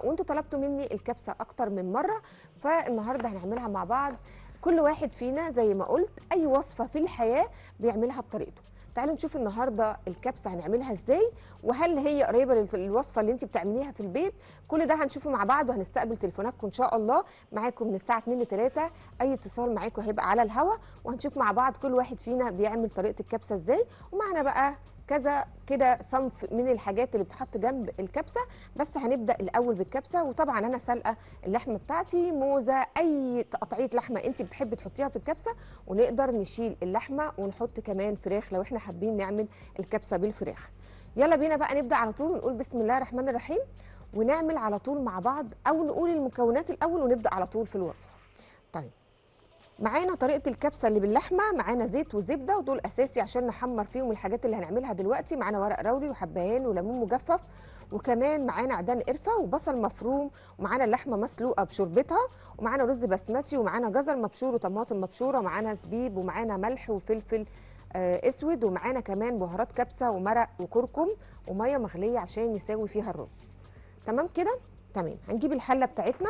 وانتوا طلبتوا مني الكبسه اكتر من مره فالنهارده هنعملها مع بعض كل واحد فينا زي ما قلت اي وصفه في الحياه بيعملها بطريقته تعالوا نشوف النهارده الكبسه هنعملها ازاي وهل هي قريبه للوصفه اللي انت بتعمليها في البيت كل ده هنشوفه مع بعض وهنستقبل تليفوناتكم ان شاء الله معاكم من الساعه 2 ل 3 اي اتصال معاكم هيبقى على الهوا وهنشوف مع بعض كل واحد فينا بيعمل طريقه الكبسه ازاي ومعنا بقى كذا كده صنف من الحاجات اللي بتحط جنب الكبسه بس هنبدا الاول بالكبسه وطبعا انا سالقه اللحمه بتاعتي موزه اي قطعيه لحمه انت بتحبي تحطيها في الكبسه ونقدر نشيل اللحمه ونحط كمان فراخ لو احنا حابين نعمل الكبسه بالفراخ يلا بينا بقى نبدا على طول ونقول بسم الله الرحمن الرحيم ونعمل على طول مع بعض او نقول المكونات الاول ونبدا على طول في الوصفه طيب معانا طريقه الكبسه اللي باللحمه معانا زيت وزبده ودول اساسي عشان نحمر فيهم الحاجات اللي هنعملها دلوقتي معانا ورق روري وحبهان وليمون مجفف وكمان معانا عيدان قرفه وبصل مفروم ومعانا اللحمه مسلوقه بشوربتها ومعانا رز بسمتي ومعانا جزر مبشور وطماطم مبشوره ومعانا زبيب ومعانا ملح وفلفل آه اسود ومعانا كمان بهارات كبسه ومرق وكركم وميه مغليه عشان يساوي فيها الرز تمام كده تمام هنجيب الحله بتاعتنا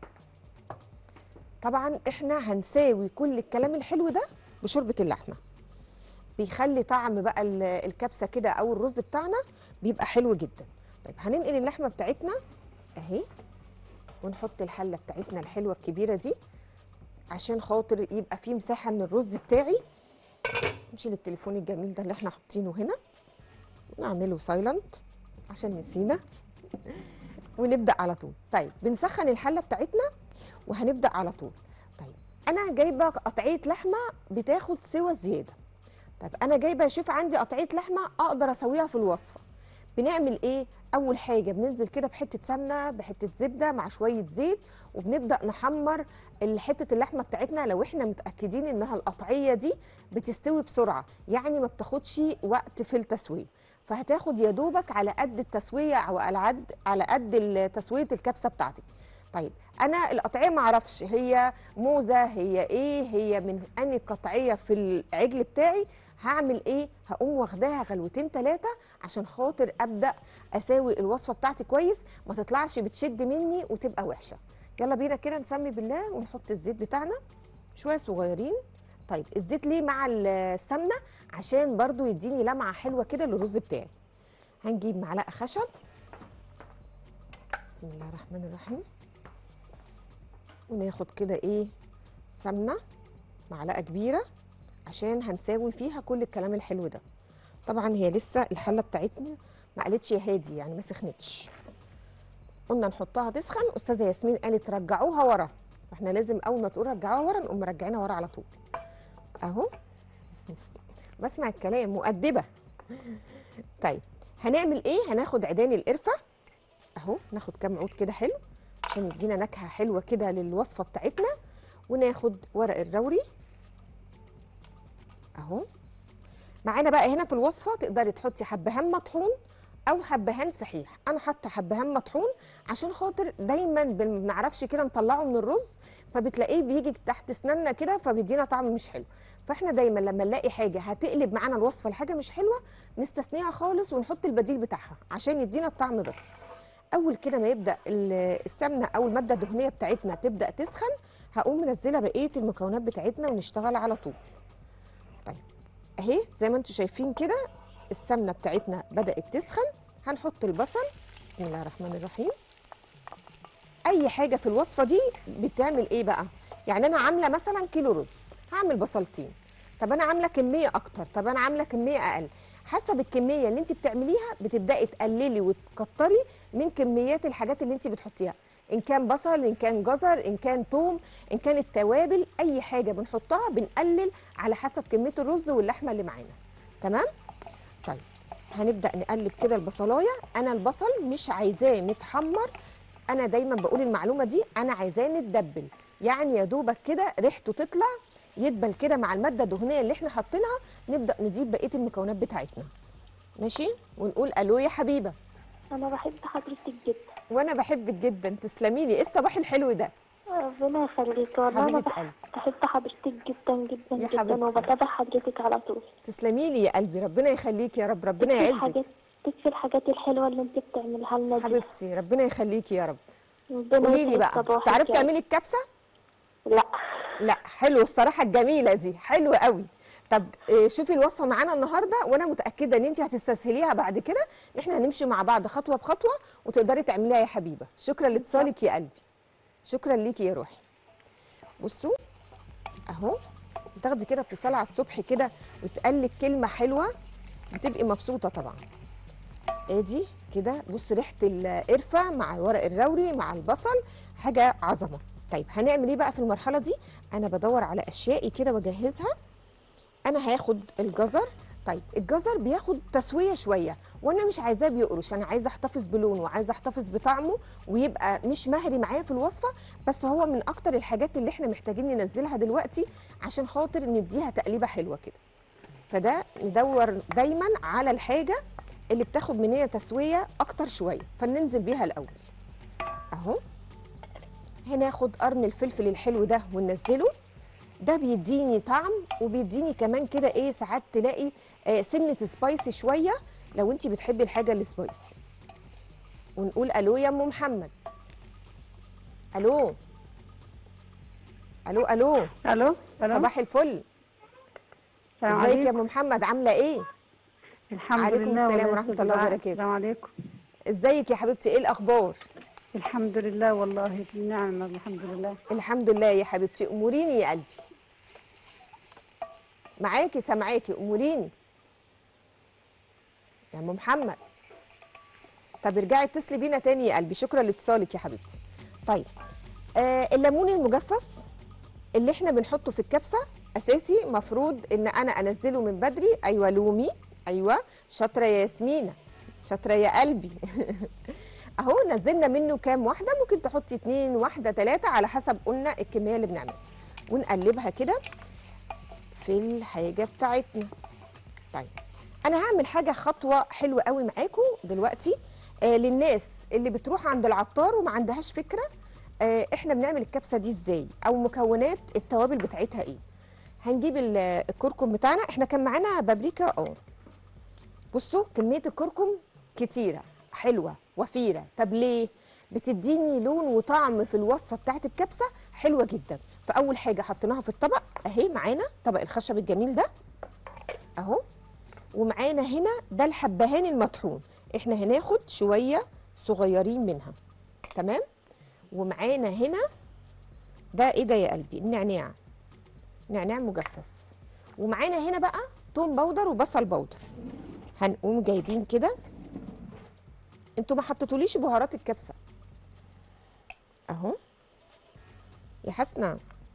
طبعا احنا هنساوي كل الكلام الحلو ده بشوربه اللحمه بيخلي طعم بقى الكبسه كده او الرز بتاعنا بيبقى حلو جدا طيب هننقل اللحمه بتاعتنا اهي ونحط الحله بتاعتنا الحلوه الكبيره دي عشان خاطر يبقى فيه مساحه ان الرز بتاعي نشيل التليفون الجميل ده اللي احنا حاطينه هنا نعمله سايلنت عشان نسينا ونبدا على طول طيب بنسخن الحله بتاعتنا وهنبدا على طول طيب انا جايبه قطعيه لحمه بتاخد سوى زياده طيب انا جايبه شوف عندي قطعيه لحمه اقدر اسويها في الوصفه بنعمل ايه اول حاجه بننزل كده بحته سمنه بحته زبده مع شويه زيت وبنبدا نحمر حته اللحمه بتاعتنا لو احنا متاكدين انها القطعيه دي بتستوي بسرعه يعني ما بتاخدش وقت في التسويه فهتاخد يا دوبك على قد التسويه او على قد على قد تسويه الكبسه بتاعتك طيب انا القطعيه ما اعرفش هي موزه هي ايه هي من اني قطعيه في العجل بتاعي هعمل ايه هقوم واخداها غلوتين ثلاثه عشان خاطر ابدا اساوي الوصفه بتاعتي كويس ما تطلعش بتشد مني وتبقى وحشه يلا بينا كده نسمي بالله ونحط الزيت بتاعنا شويه صغيرين طيب الزيت ليه مع السمنه عشان برضو يديني لمعه حلوه كده للرز بتاعي هنجيب معلقه خشب بسم الله الرحمن الرحيم وناخد كده ايه سمنه معلقه كبيره عشان هنساوي فيها كل الكلام الحلو ده طبعا هي لسه الحله بتاعتنا ما قالتش يا هادي يعني ما سخنتش قلنا نحطها تسخن استاذه ياسمين قالت رجعوها ورا واحنا لازم اول ما تقول رجعوها ورا نقوم مرجعينها ورا على طول اهو بسمع الكلام مؤدبه طيب هنعمل ايه هناخد عيدان القرفه اهو ناخد كام عود كده حلو عشان يدينا نكهه حلوه كده للوصفه بتاعتنا وناخد ورق الروري اهو معانا بقى هنا في الوصفه تقدري تحطي حبهان مطحون او حبهان صحيح انا حاطه حبهان مطحون عشان خاطر دايما ما بنعرفش كده نطلعه من الرز فبتلاقيه بيجي تحت اسناننا كده فبيدينا طعم مش حلو فاحنا دايما لما نلاقي حاجه هتقلب معانا الوصفه لحاجه مش حلوه نستثنيها خالص ونحط البديل بتاعها عشان يدينا الطعم بس اول كده ما يبدا السمنه او الماده الدهنيه بتاعتنا تبدا تسخن هقوم منزله بقيه المكونات بتاعتنا ونشتغل على طول طيب اهي زي ما انتم شايفين كده السمنه بتاعتنا بدات تسخن هنحط البصل بسم الله الرحمن الرحيم اي حاجه في الوصفه دي بتعمل ايه بقى يعني انا عامله مثلا كيلو رز هعمل بصلتين طب انا عامله كميه اكتر طب انا عامله كميه اقل حسب الكميه اللي انت بتعمليها بتبداي تقللي وتكتري من كميات الحاجات اللي انت بتحطيها ان كان بصل ان كان جزر ان كان توم ان كانت توابل اي حاجه بنحطها بنقلل على حسب كميه الرز واللحمه اللي معانا تمام طيب هنبدا نقلب كده البصلايه انا البصل مش عايزاه متحمر انا دايما بقول المعلومه دي انا عايزاه متدبل يعني يا دوبك كده ريحته تطلع يدبل كده مع الماده الدهنيه اللي احنا حاطينها نبدا نضيف بقيه المكونات بتاعتنا ماشي ونقول الو يا حبيبه انا بحب حضرتك جدا وانا بحبك جدا تسلمي لي ايه الصباح الحلو ده ربنا يخليك والله انا حبيبة بح- قلبي. بحب حضرتك جدا جدا يا جدا حبيبتي. وبتابع حضرتك على طول تسلمي لي يا قلبي ربنا يخليك يا رب ربنا تكفي يعزك الحاجات تكفي الحاجات الحلوه اللي انت بتعملها لنا دي حبيبتي ربنا يخليكي يا رب ربنا قولي لي يسعد بقى صباحك تعرفي يا- تعملي الكبسه لا لا حلو الصراحه الجميله دي حلوه قوي طب إيه، شوفي الوصفه معانا النهارده وانا متاكده ان انت هتستسهليها بعد كده احنا هنمشي مع بعض خطوه بخطوه وتقدري تعمليها يا حبيبه شكرا لاتصالك يا قلبي شكرا ليكي يا روحي بصوا اهو بتاخدي كده اتصال على الصبح كده وتقلك كلمه حلوه بتبقي مبسوطه طبعا ادي كده بص ريحه القرفه مع الورق الروري مع البصل حاجه عظمه طيب هنعمل ايه بقى في المرحله دي انا بدور على اشيائي كده واجهزها انا هاخد الجزر طيب الجزر بياخد تسويه شويه وانا مش عايزاه بيقرش انا عايزه احتفظ بلونه وعايزه احتفظ بطعمه ويبقى مش مهري معايا في الوصفه بس هو من اكتر الحاجات اللي احنا محتاجين ننزلها دلوقتي عشان خاطر نديها تقليبه حلوه كده فده ندور دايما على الحاجه اللي بتاخد مننا تسويه اكتر شويه فننزل بيها الاول اهو هناخد قرن الفلفل الحلو ده وننزله ده بيديني طعم وبيديني كمان كده ايه ساعات تلاقي آه سنه سبايسي شويه لو انت بتحبي الحاجه السبايسي ونقول الو يا ام محمد الو الو الو الو الو صباح الفل السلام ازيك يا عليكم ام محمد عامله ايه الحمد عليكم لله السلام والله ورحمة الله بالعافية. وبركاته. السلام عليكم ازيك يا حبيبتي ايه الاخبار الحمد لله والله بالنعمة الحمد لله الحمد لله يا حبيبتي اموريني يا قلبي معاكي سامعاكي اموريني يا ام محمد طب ارجعي اتصلي بينا تاني يا قلبي شكرا لاتصالك يا حبيبتي طيب آه الليمون المجفف اللي احنا بنحطه في الكبسه اساسي مفروض ان انا انزله من بدري ايوه لومي ايوه شاطره يا ياسمينه شاطره يا قلبي اهو نزلنا منه كام واحده ممكن تحطي اتنين واحده تلاته على حسب قلنا الكميه اللي بنعملها ونقلبها كده في الحاجه بتاعتنا طيب انا هعمل حاجه خطوه حلوه قوي معاكم دلوقتي آه للناس اللي بتروح عند العطار وما عندهاش فكره آه احنا بنعمل الكبسه دي ازاي او مكونات التوابل بتاعتها ايه هنجيب ال- الكركم بتاعنا احنا كان معانا بابريكا اه بصوا كميه الكركم كتيره حلوه وفيره طب ليه بتديني لون وطعم في الوصفه بتاعت الكبسه حلوه جدا فاول حاجه حطيناها في الطبق اهي معانا طبق الخشب الجميل ده اهو ومعانا هنا ده الحبهان المطحون احنا هناخد شويه صغيرين منها تمام ومعانا هنا ده ايه ده يا قلبي النعناع نعناع مجفف ومعانا هنا بقى توم بودر وبصل بودر هنقوم جايبين كده انتوا ما حطيتوليش بهارات الكبسه اهو يا حسنه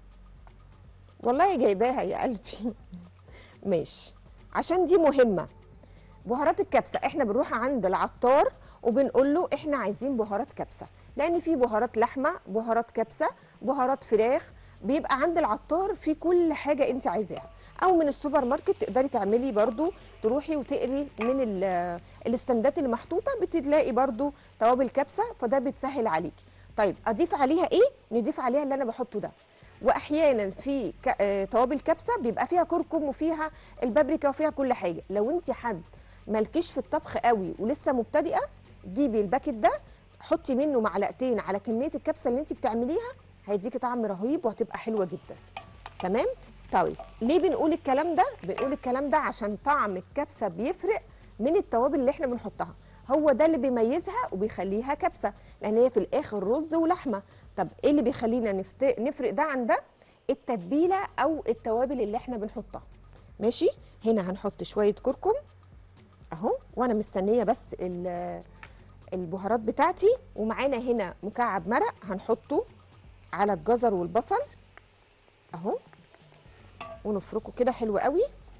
والله جايباها يا قلبي ماشي عشان دي مهمه بهارات الكبسه احنا بنروح عند العطار وبنقول له احنا عايزين بهارات كبسه لان في بهارات لحمه بهارات كبسه بهارات فراخ بيبقى عند العطار في كل حاجه انت عايزاها او من السوبر ماركت تقدري تعملي برضو تروحي وتقري من ال- الاستندات اللي محطوطه بتلاقي برضو توابل كبسه فده بتسهل عليكي طيب اضيف عليها ايه نضيف عليها اللي انا بحطه ده واحيانا في ك... آه، توابل كبسه بيبقى فيها كركم وفيها البابريكا وفيها كل حاجه لو انت حد مالكيش في الطبخ قوي ولسه مبتدئه جيبي الباكت ده حطي منه معلقتين على كميه الكبسه اللي انت بتعمليها هيديكي طعم رهيب وهتبقى حلوه جدا تمام طيب ليه بنقول الكلام ده بنقول الكلام ده عشان طعم الكبسه بيفرق من التوابل اللي احنا بنحطها هو ده اللي بيميزها وبيخليها كبسه لان هي في الاخر رز ولحمه طب ايه اللي بيخلينا نفت... نفرق ده عن ده التتبيله او التوابل اللي احنا بنحطها ماشي هنا هنحط شويه كركم اهو وانا مستنيه بس ال- البهارات بتاعتي ومعانا هنا مكعب مرق هنحطه على الجزر والبصل اهو ونفركه كده حلو قوي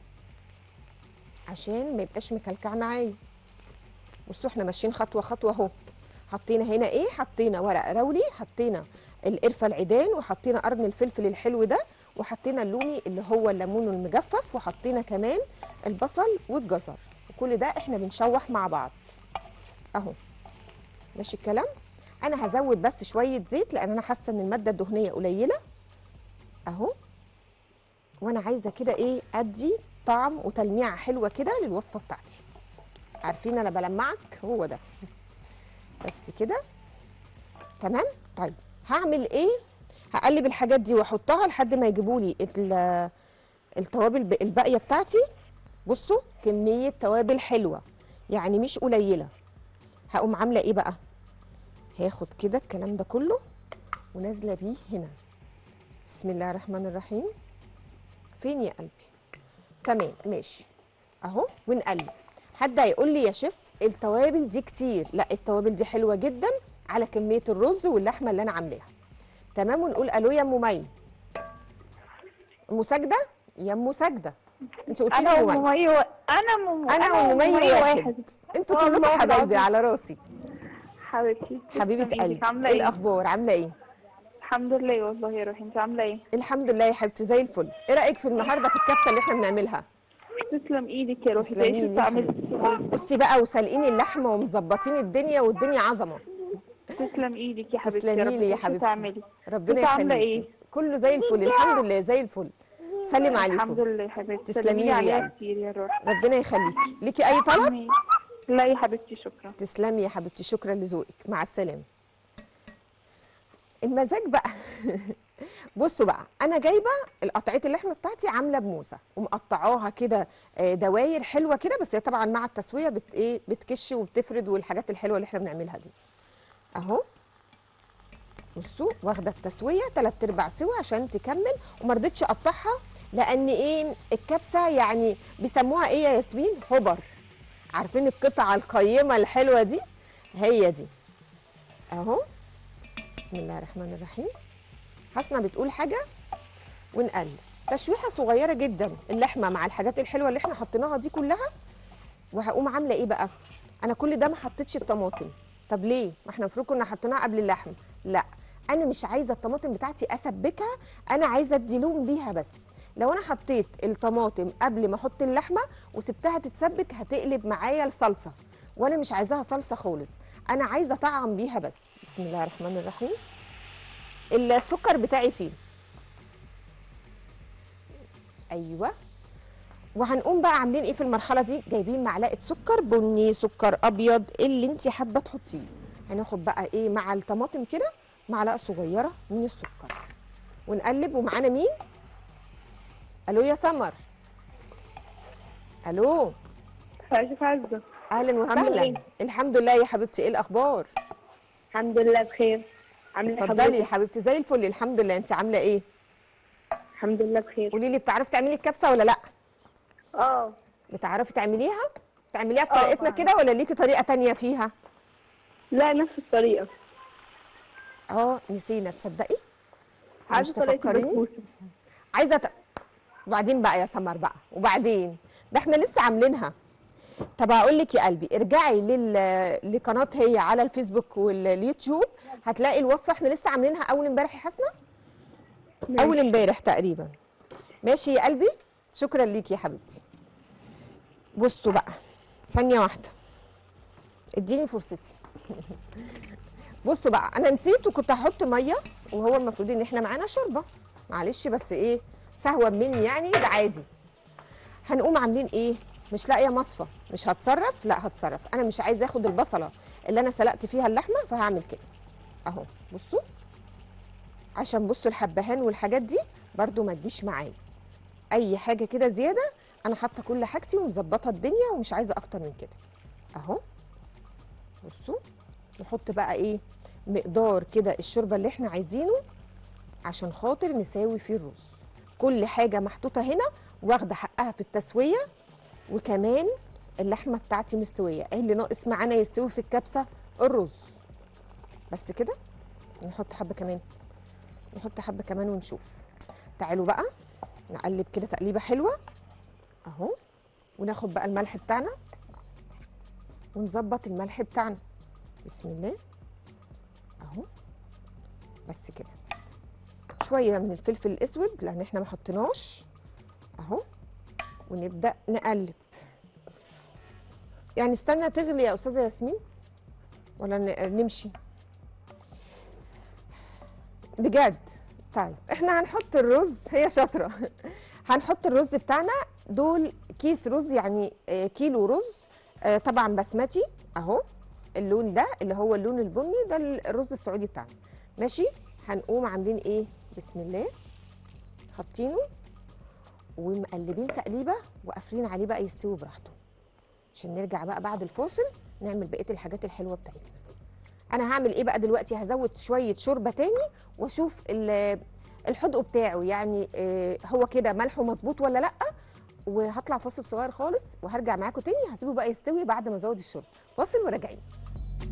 عشان ما يبقاش مكلكع معايا بصوا احنا ماشيين خطوه خطوه اهو حطينا هنا ايه حطينا ورق رولي حطينا القرفه العيدان وحطينا قرن الفلفل الحلو ده وحطينا اللومي اللي هو الليمون المجفف وحطينا كمان البصل والجزر وكل ده احنا بنشوح مع بعض اهو ماشي الكلام انا هزود بس شويه زيت لان انا حاسه ان الماده الدهنيه قليله اهو وانا عايزه كده ايه ادي طعم وتلميعه حلوه كده للوصفه بتاعتي عارفين انا بلمعك هو ده بس كده تمام طيب هعمل ايه هقلب الحاجات دي واحطها لحد ما يجيبوا لي ال- التوابل ب- الباقيه بتاعتي بصوا كميه توابل حلوه يعني مش قليله هقوم عامله ايه بقى هاخد كده الكلام ده كله ونازله بيه هنا بسم الله الرحمن الرحيم فين يا قلبي تمام ماشي اهو ونقلب حد هيقول لي يا شيف التوابل دي كتير لا التوابل دي حلوه جدا على كميه الرز واللحمه اللي انا عاملاها تمام ونقول الو يا ام مي ام ساجده يا ام ساجده انت قلتي لي انا ام مي وممي و... انا مم... انا وام مي واحد انتوا كلكم والله حبايبي العظيم. على راسي حبيبتي حبيبه تسلمي قلبي إيدك. عامله ايه ايه الاخبار عامله ايه الحمد لله والله يا روحي انت عامله ايه الحمد لله يا حبيبتي زي الفل ايه رايك في النهارده في الكبسه اللي احنا بنعملها تسلم ايدك يا روحي زي تسلمي شو لي يا عملتي بصي بقى وسالقين اللحمه ومظبطين الدنيا والدنيا عظمه تسلم ايدك يا حبيبتي تسلمي لي يا شو حبيبتي تعملي ربنا انت عامله يخليكي ايه كله زي الفل الحمد لله زي الفل سلم الحمد عليكم لله يا حبيبتي تسلمي تسلمي لي لي يا عليها قلبي. كتير يا روحي ربنا يخليكي ليكي اي طلب ماشي. لا يا حبيبتي شكرا تسلمي يا حبيبتي شكرا لذوقك مع السلامه المزاج بقى بصوا بقى انا جايبه القطعيه اللحمه بتاعتي عامله بموزه ومقطعاها كده آه، دواير حلوه كده بس هي طبعا مع التسويه بت ايه بتكش وبتفرد والحاجات الحلوه اللي احنا بنعملها دي اهو بصوا واخده التسويه تلات ارباع سوا عشان تكمل وما رضيتش اقطعها لان ايه الكبسه يعني بيسموها ايه يا ياسمين هبر عارفين القطعه القيمه الحلوه دي هي دي اهو بسم الله الرحمن الرحيم حسنه بتقول حاجه ونقلب تشويحه صغيره جدا اللحمه مع الحاجات الحلوه اللي احنا حطيناها دي كلها وهقوم عامله ايه بقى انا كل ده ما حطيتش الطماطم طب ليه ما احنا المفروض كنا حطيناها قبل اللحم لا انا مش عايزه الطماطم بتاعتي اسبكها انا عايزه ادي لون بيها بس لو انا حطيت الطماطم قبل ما احط اللحمه وسبتها تتسبك هتقلب معايا الصلصه وانا مش عايزاها صلصه خالص انا عايزه اطعم بيها بس بسم الله الرحمن الرحيم السكر بتاعي فين ايوه وهنقوم بقى عاملين ايه في المرحله دي جايبين معلقه سكر بني سكر ابيض اللي انت حابه تحطيه هناخد بقى ايه مع الطماطم كده معلقه صغيره من السكر ونقلب ومعانا مين الو يا سمر الو شوف عزة اهلا عاملة وسهلا إيه؟ الحمد لله يا حبيبتي ايه الاخبار الحمد لله بخير عاملة إيه اتفضلي يا حضرتك حبيبتي زي الفل الحمد لله انت عامله ايه الحمد لله بخير قولي لي بتعرفي تعملي الكبسه ولا لا اه بتعرفي تعمليها تعمليها آه، بطريقتنا بعرف. كده ولا ليكي طريقه تانية فيها لا نفس الطريقة اه نسينا تصدقي مش عايزة طريقة تفكريني البسبوسة عايزه ت... وبعدين بقى يا سمر بقى وبعدين ده احنا لسه عاملينها طب هقول لك يا قلبي ارجعي لل... لقناه هي على الفيسبوك واليوتيوب هتلاقي الوصفه احنا لسه عاملينها اول امبارح يا حسنه اول امبارح تقريبا ماشي يا قلبي شكرا ليك يا حبيبتي بصوا بقى ثانيه واحده اديني فرصتي بصوا بقى انا نسيت وكنت هحط ميه وهو المفروض ان احنا معانا شوربه معلش بس ايه سهوا مني يعني ده عادي هنقوم عاملين ايه مش لاقيه مصفى مش هتصرف لا هتصرف انا مش عايزه اخد البصله اللي انا سلقت فيها اللحمه فهعمل كده اهو بصوا عشان بصوا الحبهان والحاجات دي برضو ما تجيش معايا اي حاجه كده زياده انا حاطه كل حاجتي ومظبطه الدنيا ومش عايزه اكتر من كده اهو بصوا نحط بقى ايه مقدار كده الشوربه اللي احنا عايزينه عشان خاطر نساوي فيه الرز كل حاجه محطوطه هنا واخده حقها في التسويه وكمان اللحمه بتاعتي مستويه ايه اللي ناقص معانا يستوي في الكبسه الرز بس كده نحط حبه كمان نحط حبه كمان ونشوف تعالوا بقى نقلب كده تقليبه حلوه اهو وناخد بقى الملح بتاعنا ونظبط الملح بتاعنا بسم الله اهو بس كده شويه من الفلفل الاسود لان احنا ما حطيناش اهو ونبدا نقلب يعني استنى تغلي يا استاذه ياسمين ولا ن- نمشي بجد طيب احنا هنحط الرز هي شاطره هنحط الرز بتاعنا دول كيس رز يعني آه، كيلو رز آه، طبعا بسمتي اهو اللون ده اللي هو اللون البني ده الرز السعودي بتاعنا ماشي هنقوم عاملين ايه بسم الله حاطينه ومقلبين تقليبه وقافلين عليه بقى يستوي براحته عشان نرجع بقى بعد الفاصل نعمل بقيه الحاجات الحلوه بتاعتنا انا هعمل ايه بقى دلوقتي هزود شويه شوربه تاني واشوف ال- الحدق بتاعه يعني آه، هو كده ملحه مظبوط ولا لا وهطلع فاصل صغير خالص وهرجع معاكم تاني هسيبه بقى يستوي بعد ما ازود الشوربه فاصل وراجعين